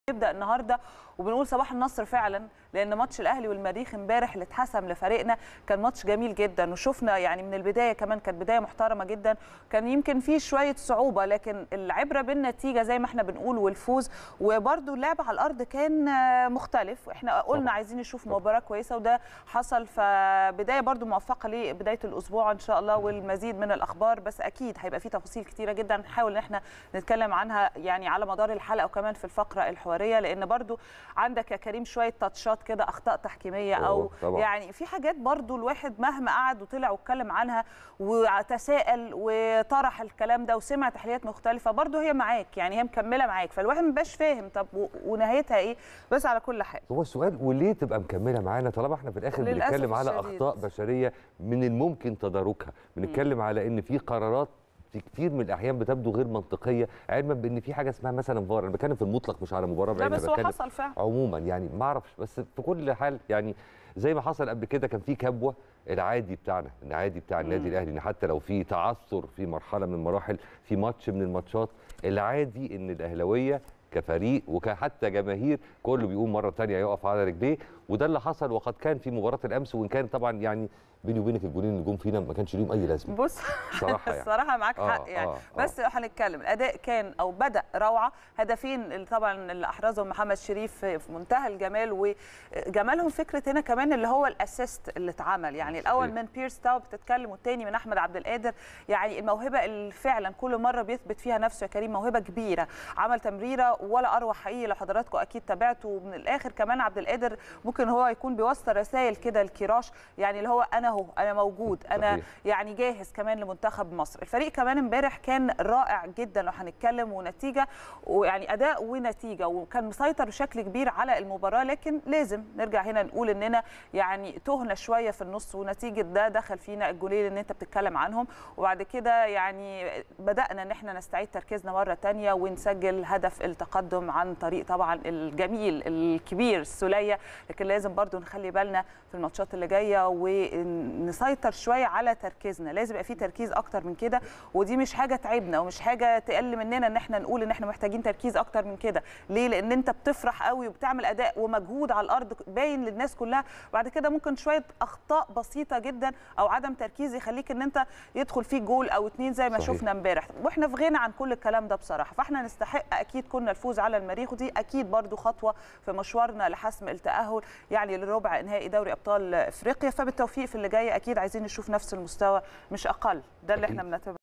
نبدا النهارده وبنقول صباح النصر فعلا لان ماتش الاهلي والمريخ امبارح اللي اتحسم لفريقنا كان ماتش جميل جدا وشفنا يعني من البدايه كمان كانت بدايه محترمه جدا كان يمكن فيه شويه صعوبه لكن العبره بالنتيجه زي ما احنا بنقول والفوز وبرده اللعب على الارض كان مختلف احنا قلنا عايزين نشوف مباراه كويسه وده حصل فبدايه برده موفقه لبدايه الاسبوع ان شاء الله والمزيد من الاخبار بس اكيد هيبقى فيه تفاصيل كتيره جدا نحاول ان احنا نتكلم عنها يعني على مدار الحلقه وكمان في الفقره الحواريه لان برضو عندك يا كريم شويه تاتشات كده اخطاء تحكيميه او طبعا. يعني في حاجات برضو الواحد مهما قعد وطلع واتكلم عنها وتساءل وطرح الكلام ده وسمع تحليلات مختلفه برضو هي معاك يعني هي مكمله معاك فالواحد مبقاش فاهم طب و- ونهايتها ايه بس على كل حال هو السؤال وليه تبقى مكمله معانا طالما احنا في الاخر للأسف بنتكلم على الشديد. اخطاء بشريه من الممكن تداركها بنتكلم على ان في قرارات في كتير من الاحيان بتبدو غير منطقيه علما بان في حاجه اسمها مثلا فار انا بتكلم في المطلق مش على مباراه لا بعينها بس هو بتكلم حصل فعلا عموما يعني ما اعرفش بس في كل حال يعني زي ما حصل قبل كده كان في كبوه العادي بتاعنا العادي بتاع النادي مم. الاهلي ان حتى لو في تعثر في مرحله من المراحل في ماتش من الماتشات العادي ان الاهلاويه كفريق وكحتى جماهير كله بيقوم مره تانية يقف على رجليه وده اللي حصل وقد كان في مباراه الامس وان كان طبعا يعني بيني وبينك الجولين اللي جم فينا ما كانش ليهم اي لازمه بص بصراحة يعني. الصراحه معاك آه، حق يعني آه، بس هنتكلم الاداء كان او بدا روعه هدفين اللي طبعا اللي احرزهم محمد شريف في في منتهى الجمال وجمالهم فكره هنا كمان اللي هو الاسيست اللي اتعمل يعني الاول صحيح. من بيرس تاو بتتكلم والتاني من احمد عبد القادر يعني الموهبه اللي فعلا كل مره بيثبت فيها نفسه يا كريم موهبه كبيره عمل تمريره ولا اروع حقيقي لو حضراتكم اكيد تابعتوا من الاخر كمان عبد القادر ممكن هو يكون بيوصل رسائل كده لكيراش يعني اللي هو انا اهو انا موجود انا صحيح. يعني جاهز كمان لمنتخب مصر الفريق كمان امبارح كان رائع جدا لو هنتكلم ونتيجه ويعني اداء ونتيجه وكان مسيطر بشكل كبير على المباراه لكن لازم نرجع هنا نقول اننا يعني تهنا شويه في النص ونتيجه ده دخل فينا الجولين اللي انت بتتكلم عنهم وبعد كده يعني بدانا ان احنا نستعيد تركيزنا مره تانية ونسجل هدف التقدم عن طريق طبعا الجميل الكبير السوليه لكن لازم برضو نخلي بالنا في الماتشات اللي جايه ونسيطر شويه على تركيزنا لازم يبقى في تركيز اكتر من كده ودي مش حاجه تعبنا ومش حاجه تقل مننا ان احنا نقول ان احنا محتاجين تركيز اكتر من كده ليه لان انت بتفرح قوي وبتعمل اداء ومجهود على الارض باين للناس كلها بعد كده ممكن شويه اخطاء بسيطه جدا او عدم تركيز يخليك ان انت يدخل فيك جول او اتنين زي ما صحيح. شفنا امبارح واحنا في غنى عن كل الكلام ده بصراحه فاحنا نستحق اكيد كنا الفوز على المريخ ودي اكيد برضو خطوه في مشوارنا لحسم التاهل يعني لربع نهائي دوري ابطال افريقيا فبالتوفيق في اللي جاي اكيد عايزين نشوف نفس المستوى مش اقل ده اللي أكيد. احنا بنتمنى